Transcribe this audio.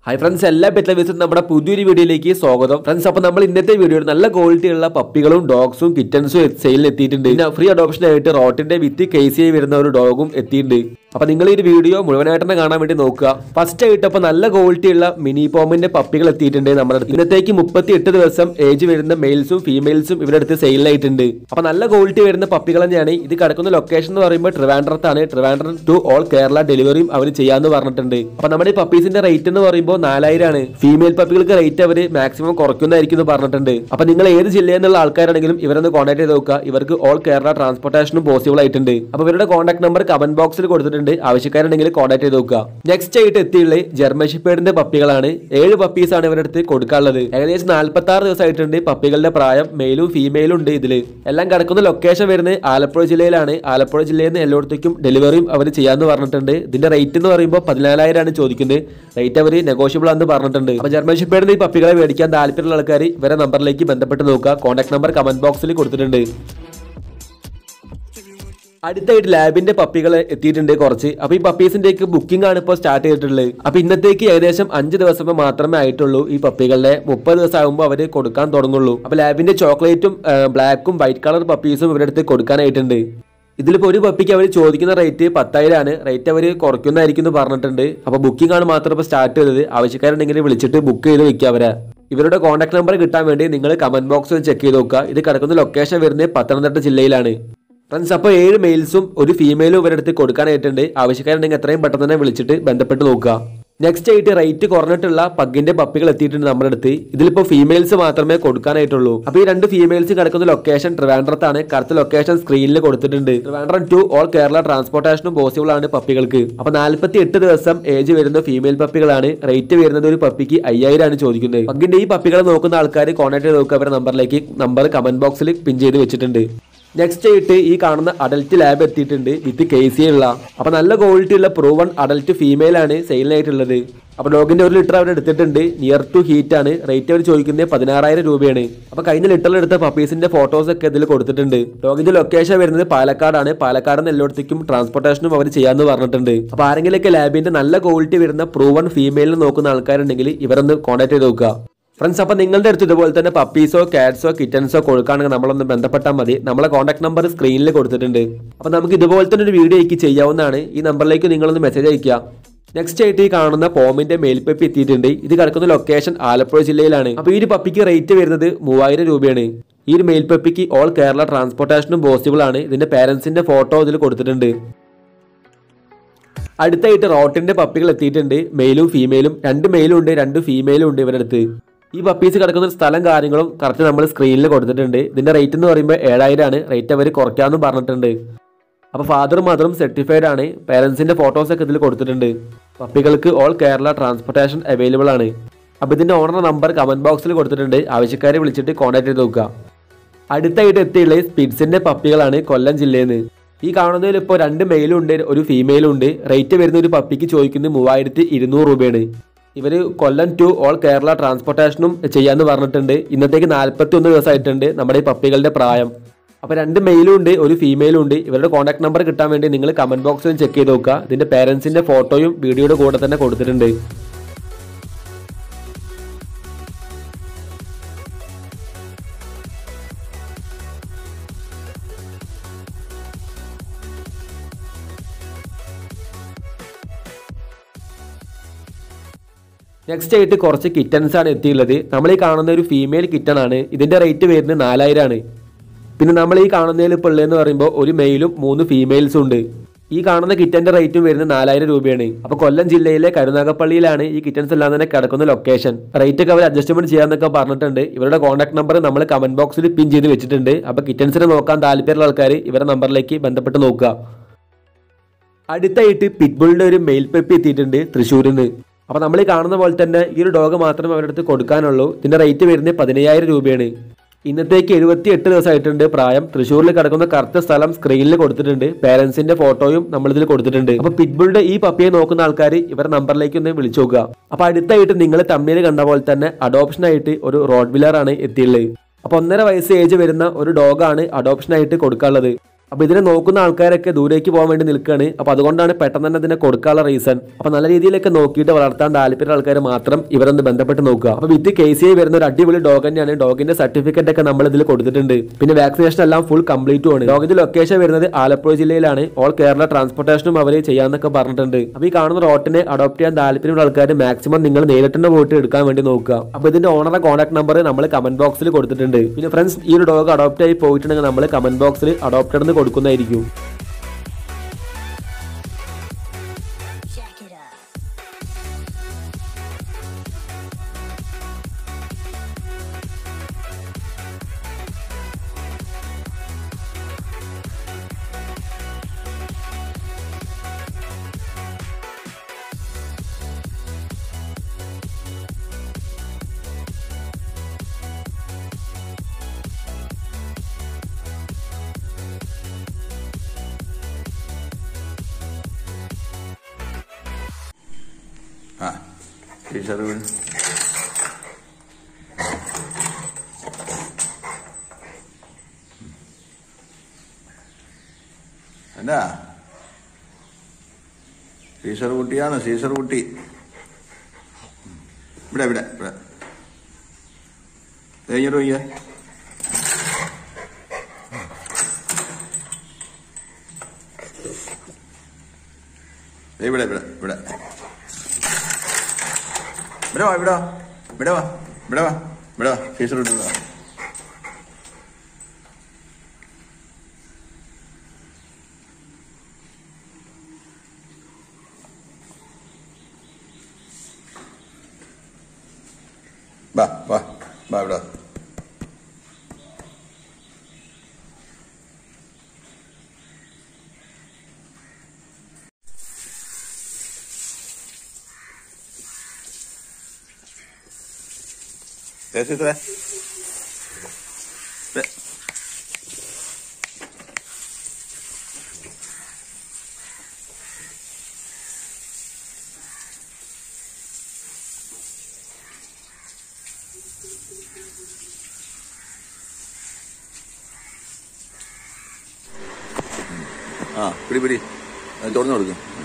Hi friends എല്ലാ pet ലവേഴ്സും നമ്മുടെ പുതിയൊരു വീഡിയോയിലേക്ക് സ്വാഗതം ഫ്രണ്ട്സ് അപ്പോൾ നമ്മൾ ഇന്നത്തെ വീഡിയോയിൽ നല്ല ക്വാളിറ്റി ഉള്ള പപ്പികളും ഡോഗ്സും കിറ്റൻസും സെയിലിൽ എത്തിയിട്ടുണ്ട് പിന്നെ ഫ്രീ അഡോപ്ഷൻ ആയിട്ട് റോട്ടിന്റെ വിത്ത് കേസ് ആയി വരുന്ന ഒരു ഡോഗും എത്തിയിട്ടുണ്ട് അപ്പോൾ നിങ്ങൾ ഈ ഒരു വീഡിയോ മുഴുവനായിട്ട് തന്നെ കാണാൻ വേണ്ടി നോക്കുക ഫസ്റ്റ് ആയിട്ട് അപ്പോൾ നല്ല ക്വാളിറ്റി ഉള്ള മിനി പോമിന്റെ പപ്പികൾ എത്തിയിട്ടുണ്ട് നമ്മുടെ അടുത്ത് ഇന്നത്തേക്ക് മുപ്പത്തി എട്ട് ദിവസം ഏജ് വരുന്ന മെയിൽസും ഫീമെയിൽസും ഇവരുടെ അടുത്ത് സെയിലായിട്ടുണ്ട് അപ്പോൾ നല്ല ക്വാളിറ്റി വരുന്ന പപ്പികൾ തന്നെയാണ് ഇത് കിടക്കുന്ന ലൊക്കേഷൻ എന്ന് പറയുമ്പോൾ ട്രിവാൻഡ്രത്താണ് ട്രിവാൻഡ്രം ടു ഓൾ കേരള ഡെലിവറിയും അവർ ചെയ്യാന്ന് പറഞ്ഞിട്ടുണ്ട് അപ്പോൾ നമ്മുടെ ഈ പപ്പീസിന്റെ റേറ്റ് എന്ന് പറയുമ്പോൾ നാലായിരം ആണ് ഫീമെയിൽ പപ്പികൾക്ക് റേറ്റ് അവർ മാക്സിമം കുറയ്ക്കുന്നതായിരിക്കും എന്ന് പറഞ്ഞിട്ടുണ്ട് അപ്പോൾ നിങ്ങൾ ഏത് ജില്ലയിൽ നിന്നുള്ള ആൾക്കാരാണെങ്കിലും ഇവരൊന്ന് കോൺടാക്ട് ചെയ്ത് നോക്കുക ഇവർക്ക് ഓൾ കേരള ട്രാൻസ്പോർട്ടേഷനും പോസിബിൾ ആയിട്ടുണ്ട് അപ്പോൾ ഇവരുടെ കോൺടാക്ട് നമ്പർ കമന്റ് ബോക്സിൽ കൊടുത്തിട്ടുണ്ട് ആവശ്യക്കാരുണ്ടെങ്കിൽ കോൺടാക്ട് ചെയ്ത് നോക്കുക നെക്സ്റ്റ് ആയിട്ട് എത്തിയുള്ള ജർമ്മൻ ഷിപ്പേഡിന്റെ പപ്പികളാണ് ഏഴ് പപ്പീസ് ആണ് ഇവരുടെ അടുത്ത് കൊടുക്കാനുള്ളത് ഏകദേശം നാല്പത്തി ആറ് ദിവസമായിട്ടുണ്ട് പപ്പികളുടെ പ്രായം മെയിലും ഫീമെയിലും ഉണ്ട് ഇതിൽ എല്ലാം കിടക്കുന്ന ലൊക്കേഷൻ വരുന്നത് ആലപ്പുഴ ജില്ലയിലാണ് ആലപ്പുഴ ജില്ലയിൽ നിന്ന് എല്ലായിടത്തേക്കും ഡെലിവറിയും അവർ ചെയ്യാന്ന് പറഞ്ഞിട്ടുണ്ട് ഇതിന്റെ റേറ്റ് എന്ന് പറയുമ്പോൾ പതിനാലായിരം ആണ് ചോദിക്കുന്നത് റേറ്റ് അവർ നെഗോഷ്യബിൾ ആണെന്ന് പറഞ്ഞിട്ടുണ്ട് അപ്പോൾ ജർമ്മൻ ഷിപ്പേഡിന് ഈ പപ്പികളെ മേടിക്കാൻ താല്പര്യമുള്ള ആൾക്കാർ ഇവരെ നമ്പറിലേക്ക് ബന്ധപ്പെട്ട് നോക്കുക കോൺടാക്ട് നമ്പർ കമന്റ് ബോക്സിൽ കൊടുത്തിട്ടുണ്ട് അടുത്തായിട്ട് ലാബിന്റെ പപ്പികൾ എത്തിയിട്ടുണ്ട് കുറച്ച് അപ്പൊ ഈ പപ്പീസിന്റെയൊക്കെ ബുക്കിംഗ് ആണ് ഇപ്പോൾ സ്റ്റാർട്ട് ചെയ്തിട്ടുള്ളത് അപ്പൊ ഇന്നത്തേക്ക് ഏകദേശം അഞ്ച് ദിവസം മാത്രമേ ആയിട്ടുള്ളൂ ഈ പപ്പികളുടെ മുപ്പത് ദിവസം ആകുമ്പോൾ അവർ കൊടുക്കാൻ തുടങ്ങുള്ളൂ അപ്പൊ ലാബിന്റെ ചോക്ലേറ്റും ബ്ലാക്കും വൈറ്റ് കളർ പപ്പീസും ഇവരുടെ അടുത്ത് കൊടുക്കാനായിട്ടുണ്ട് ഇതിലിപ്പോൾ ഒരു പപ്പിക്ക് അവർ ചോദിക്കുന്ന റേറ്റ് പത്തായിരം ആണ് റേറ്റ് അവർ കുറയ്ക്കുന്നതായിരിക്കും എന്ന് പറഞ്ഞിട്ടുണ്ട് അപ്പോൾ ബുക്കിംഗ് ആണ് മാത്രം ഇപ്പോൾ സ്റ്റാർട്ട് ചെയ്തത് ആവശ്യക്കാരുണ്ടെങ്കിൽ വിളിച്ചിട്ട് ബുക്ക് ചെയ്ത് വെക്കുക അവരെ ഇവരുടെ കോൺടാക്ട് നമ്പർ കിട്ടാൻ വേണ്ടി നിങ്ങൾ കമന്റ് ബോക്സിൽ ചെക്ക് ചെയ്ത് നോക്കുക ഇത് കിടക്കുന്ന ലൊക്കേഷൻ വരുന്നത് പത്തനംതിട്ട ജില്ലയിലാണ് ഫ്രണ്ട്സ് അപ്പോൾ ഏഴ് മെയിൽസും ഒരു ഫീമെയിലും ഇവരുടെ അടുത്ത് കൊടുക്കാനായിട്ടുണ്ട് ആവശ്യക്കാരുണ്ടെങ്കിൽ എത്രയും പെട്ടെന്ന് തന്നെ വിളിച്ചിട്ട് ബന്ധപ്പെട്ട് നോക്കുക നെക്സ്റ്റ് ആയിട്ട് റേറ്റ് കുറഞ്ഞിട്ടുള്ള പഗ്ഗിന്റെ പപ്പികൾ എത്തിയിട്ടുണ്ട് നമ്മുടെ അടുത്ത് ഇതിലിപ്പോൾ ഫീമെയിൽസ് മാത്രമേ കൊടുക്കാനായിട്ടുള്ളൂ അപ്പോൾ ഈ രണ്ട് ഫീമെയിൽസ് കിടക്കുന്ന ലൊക്കേഷൻ ട്രിവാൻഡ്രത്താണ് കറക്റ്റ് ലൊക്കേഷൻ സ്ക്രീനിൽ കൊടുത്തിട്ടുണ്ട് ട്രിവാൻഡ്രം ടു ഓൾ കേരള ട്രാൻസ്പോർട്ടേഷനും പോസിബിൾ ആണ് പപ്പികൾക്ക് അപ്പോൾ നാല്പത്തി എട്ട് ദിവസം ഏജ് വരുന്ന ഫീമെയിൽ പപ്പികളാണ് റേറ്റ് വരുന്നത് ഒരു പപ്പിക്ക് അയ്യായിരം ആണ് ചോദിക്കുന്നത് പഗ്ഗിന്റെ ഈ പപ്പികളെ നോക്കുന്ന ആൾക്കാർ കോൺടാക്ട് ചെയ്ത് നോക്കുക അവരുടെ നമ്പറിലേക്ക് നമ്പർ കമന്റ് ബോക്സിൽ പിൻ ചെയ്ത് വെച്ചിട്ടുണ്ട് നെക്സ്റ്റ് ആയിട്ട് ഈ കാണുന്ന അഡൽറ്റ് ലാബ് എത്തിയിട്ടുണ്ട് വിത്ത് കെ സി ഉള്ള അപ്പൊ നല്ല ക്വാളിറ്റി ഉള്ള പ്രൂവൺ അഡൽറ്റ് ഫീമെയിൽ ആണ് സെയിലിനായിട്ടുള്ളത് അപ്പൊ ഡോഗിന്റെ ഒരു ലിറ്റർ അവർ എടുത്തിട്ടുണ്ട് നിയർ ടു ഹീറ്റ് ആണ് റേറ്റ് അവർ ചോദിക്കുന്നത് പതിനാറായിരം രൂപയാണ് അപ്പൊ കഴിഞ്ഞ ലിറ്ററിൽ എടുത്ത പപ്പീസിന്റെ ഫോട്ടോസ് ഒക്കെ ഇതിൽ കൊടുത്തിട്ടുണ്ട് ഡോഗിന്റെ ലൊക്കേഷൻ വരുന്നത് പാലക്കാടാണ് പാലക്കാട് നിന്ന് എല്ലായിടത്തേക്കും ട്രാൻസ്പോർട്ടേഷനും അവർ ചെയ്യാന്ന് പറഞ്ഞിട്ടുണ്ട് അപ്പൊ ആരെങ്കിലൊക്കെ ലാബിന്റെ നല്ല ക്വാളിറ്റി വരുന്ന പ്രൂവൺ ഫീമെയിലിന് നോക്കുന്ന ആൾക്കാരുണ്ടെങ്കിൽ ഇവരൊന്ന് കോൺടാക്ട് ചെയ്ത് നോക്കുക ഫ്രണ്ട്സ് അപ്പോൾ നിങ്ങളുടെ അടുത്ത് ഇതുപോലെ തന്നെ പപ്പീസോ കാറ്റ്സോ കിറ്റൻസോ കൊടുക്കുകയാണെങ്കിൽ നമ്മളൊന്ന് ബന്ധപ്പെട്ടാൽ മതി നമ്മളെ കോൺടാക്ട് നമ്പർ സ്ക്രീനിൽ കൊടുത്തിട്ടുണ്ട് അപ്പോൾ നമുക്ക് ഇതുപോലെ തന്നെ ഒരു വീഡിയോ എനിക്ക് ചെയ്യാവുന്നതാണ് ഈ നമ്പറിലേക്ക് നിങ്ങളൊന്ന് മെസ്സേജ് അയക്കുക നെക്സ്റ്റ് ആയിട്ട് ഈ കാണുന്ന പോമിന്റെ മേൽപ്പപ്പി എത്തിയിട്ടുണ്ട് ഇത് കിടക്കുന്ന ലൊക്കേഷൻ ആലപ്പുഴ ജില്ലയിലാണ് അപ്പോൾ ഈ ഒരു പപ്പിക്ക് റേറ്റ് വരുന്നത് മൂവായിരം രൂപയാണ് ഈ ഒരു മേൽപ്പപ്പിക്ക് ഓൾ കേരള ട്രാൻസ്പോർട്ടേഷനും പോസിബിൾ ആണ് ഇതിന്റെ പേരൻസിന്റെ ഫോട്ടോ ഇതിൽ കൊടുത്തിട്ടുണ്ട് അടുത്തായിട്ട് റോട്ടിന്റെ പപ്പികൾ എത്തിയിട്ടുണ്ട് മെയിലും ഫീമെയിലും രണ്ട് മെയിലും ഉണ്ട് രണ്ട് ഫീമെയിലും ഉണ്ട് ഇവരുടെ അടുത്ത് ഈ പപ്പീസ് കിടക്കുന്ന സ്ഥലം കാര്യങ്ങളും കറക്റ്റ് നമ്മൾ സ്ക്രീനിൽ കൊടുത്തിട്ടുണ്ട് ഇതിന്റെ റേറ്റ് എന്ന് പറയുമ്പോൾ ഏഴായിരം ആണ് റേറ്റ് അവർ കുറയ്ക്കാമെന്നും പറഞ്ഞിട്ടുണ്ട് അപ്പോൾ ഫാദറും മദറും സർട്ടിഫൈഡ് ആണ് പേരൻസിന്റെ ഫോട്ടോസ് ഒക്കെ ഇതിൽ കൊടുത്തിട്ടുണ്ട് പപ്പികൾക്ക് ഓൾ കേരള ട്രാൻസ്പോർട്ടേഷൻ അവൈലബിൾ ആണ് അപ്പോൾ ഇതിന്റെ ഓണർ നമ്പർ കമന്റ് ബോക്സിൽ കൊടുത്തിട്ടുണ്ട് ആവശ്യക്കാരെ വിളിച്ചിട്ട് കോൺടാക്ട് ചെയ്ത് നോക്കുക അടുത്തായിട്ട് എത്തിയുള്ള സ്പിഡ്സിന്റെ പപ്പികളാണ് കൊല്ലം ജില്ലയിൽ നിന്ന് ഈ കാണുന്നതിൽ ഇപ്പോൾ രണ്ട് മെയിലും ഉണ്ട് ഒരു ഫീമെയിലും ഉണ്ട് റേറ്റ് വരുന്ന ഒരു പപ്പിക്ക് ചോദിക്കുന്നത് മൂവായിരത്തി ഇരുന്നൂറ് രൂപയാണ് ഇവർ കൊല്ലം ടു ഓൾ കേരള ട്രാൻസ്പോർട്ടേഷനും ചെയ്യാന്ന് പറഞ്ഞിട്ടുണ്ട് ഇന്നത്തേക്ക് നാൽപ്പത്തി ഒന്ന് ദിവസമായിട്ടുണ്ട് നമ്മുടെ ഈ പപ്പികളുടെ പ്രായം അപ്പോൾ രണ്ട് മെയിലും ഉണ്ട് ഒരു ഫീമെയിലും ഉണ്ട് ഇവരുടെ കോൺടാക്ട് നമ്പർ കിട്ടാൻ വേണ്ടി നിങ്ങൾ കമന്റ് ബോക്സിൽ ചെക്ക് ചെയ്ത് നോക്കുക ഇതിന്റെ പേരൻസിന്റെ ഫോട്ടോയും വീഡിയോയുടെ കൂടെ തന്നെ കൊടുത്തിട്ടുണ്ട് നെക്സ്റ്റ് ആയിട്ട് കുറച്ച് കിറ്റൻസ് ആണ് എത്തിയുള്ളത് നമ്മൾ ഈ കാണുന്ന ഒരു ഫീമെയിൽ കിറ്റൺ ആണ് ഇതിന്റെ റേറ്റ് വരുന്നത് നാലായിരം ആണ് പിന്നെ നമ്മൾ ഈ കാണുന്നതിൽ ഇപ്പോൾ ഉള്ളതെന്ന് പറയുമ്പോൾ ഒരു മെയിലും മൂന്ന് ഫീമെയിൽസും ഉണ്ട് ഈ കാണുന്ന കിറ്റന്റെ റേറ്റും വരുന്നത് നാലായിരം രൂപയാണ് അപ്പോൾ കൊല്ലം ജില്ലയിലെ കരുനാഗപ്പള്ളിയിലാണ് ഈ കിറ്റൻസ് എല്ലാം തന്നെ കിടക്കുന്ന ലൊക്കേഷൻ റേറ്റ് ഒക്കെ അവർ അഡ്ജസ്റ്റ്മെന്റ് ചെയ്യാന്നൊക്കെ പറഞ്ഞിട്ടുണ്ട് ഇവരുടെ കോൺടാക്ട് നമ്പർ നമ്മൾ കമന്റ് ബോക്സിൽ പിൻ ചെയ്ത് വെച്ചിട്ടുണ്ട് അപ്പോൾ കിറ്റൻസിനെ നോക്കാൻ താല്പര്യമുള്ള ആൾക്കാർ ഇവരുടെ നമ്പറിലേക്ക് ബന്ധപ്പെട്ട് നോക്കുക അടുത്തായിട്ട് പിറ്റ്ബുളിന്റെ ഒരു മെയിൽ പെപ്പി എത്തിയിട്ടുണ്ട് തൃശ്ശൂരിൽ നിന്ന് അപ്പോൾ നമ്മൾ ഈ കാണുന്ന പോലെ തന്നെ ഈ ഒരു ഡോഗ് മാത്രമേ അവരുടെ അടുത്ത് കൊടുക്കാനുള്ളൂ ഇതിന്റെ റേറ്റ് വരുന്നത് പതിനയ്യായിരം രൂപയാണ് ഇന്നത്തേക്ക് എഴുപത്തി എട്ട് ദിവസമായിട്ടുണ്ട് പ്രായം തൃശ്ശൂരിൽ കിടക്കുന്ന കറക്റ്റ് സ്ഥലം സ്ക്രീനിൽ കൊടുത്തിട്ടുണ്ട് പേരൻസിന്റെ ഫോട്ടോയും നമ്മളിതിൽ കൊടുത്തിട്ടുണ്ട് അപ്പൊ പിറ്റ്ബുളിന്റെ ഈ പപ്പിയെ നോക്കുന്ന ആൾക്കാർ ഇവരുടെ നമ്പറിലേക്ക് ഒന്ന് വിളിച്ചു നോക്കുക അപ്പൊ അടുത്തായിട്ട് നിങ്ങൾ തമ്മിൽ കണ്ട പോലെ തന്നെ അഡോപ്ഷൻ ആയിട്ട് ഒരു റോഡ് വില്ലർ ആണ് എത്തിയുള്ളത് അപ്പൊ ഒന്നര വയസ്സ് ഏജ് വരുന്ന ഒരു ഡോഗാണ് അഡോപ്ഷൻ ആയിട്ട് കൊടുക്കാനുള്ളത് അപ്പൊ ഇതിനെ നോക്കുന്ന ആൾക്കാരൊക്കെ ദൂരേക്ക് പോകാൻ വേണ്ടി നിൽക്കുകയാണ് അപ്പൊ അതുകൊണ്ടാണ് പെട്ടെന്ന് തന്നെ ഇതിനെ കൊടുക്കാനുള്ള റീസൺ അപ്പൊ നല്ല രീതിയിലൊക്കെ നോക്കിയിട്ട് വളർത്താൻ താല്പര്യം ആൾക്കാർ മാത്രം ഇവരൊന്ന് ബന്ധപ്പെട്ട് നോക്കുക അപ്പൊ വിത്ത് കെ സി ഐ വരുന്ന ഒരു അടിപൊളി ഡോഗ് തന്നെയാണ് ഡോഗിന്റെ സർട്ടിഫിക്കറ്റ് ഒക്കെ നമ്മൾ ഇതിൽ കൊടുത്തിട്ടുണ്ട് പിന്നെ വാക്സിനേഷൻ എല്ലാം ഫുൾ കംപ്ലീറ്റും ആണ് ഡോഗിന്റെ ലൊക്കേഷൻ വരുന്നത് ആലപ്പുഴ ജില്ലയിലാണ് ഓൾ കേരള ട്രാൻസ്പോർട്ടേഷനും അവർ ചെയ്യാന്നൊക്കെ പറഞ്ഞിട്ടുണ്ട് അപ്പൊ ഈ കാണുന്ന റോട്ടിനെ അഡോപ്റ്റ് ചെയ്യാൻ താല്പര്യമുള്ള ആൾക്കാർ മാക്സിമം നിങ്ങൾ നേരിട്ട് തന്നെ പോയിട്ട് എടുക്കാൻ വേണ്ടി നോക്കുക അപ്പൊ ഇതിന്റെ ഓണറുടെ കോൺടാക്ട് നമ്പർ നമ്മൾ കമന്റ് ബോക്സിൽ കൊടുത്തിട്ടുണ്ട് പിന്നെ ഫ്രണ്ട്സ് ഈ ഒരു ഡോഗ് അഡോപ്റ്റ് ആയി പോയിട്ടുണ്ടെങ്കിൽ നമ്മൾ കമന്റ് ബോക്സിൽ അഡോപ്റ്റഡ് എന്ന് കൊടുക്കുന്നതായിരിക്കും Jack it up. ആ ടീച്ചർ വീണ് എന്നാ സീസർ കുട്ടിയാണ് സീസർ കുട്ടി ഇവിടെ ഇവിടെ ഇവിടെ കഴിഞ്ഞിട്ട് വയ്യ ഇവിടെ ഇവിടെ ഇവിടെ ഇവിടെ വാ ഇവിടെ വാ ഇവിടെ വാ ഇവിടെ വാ ഇവിടെ വാ ടീച്ചർ ഇവിടെ വാ വാ വാ വാ ഇവിടെ വാ. ദേ ടീച്ചറെ. ദേ. ആ പിടി പിടി അത് തുറന്നു കൊടുക്കും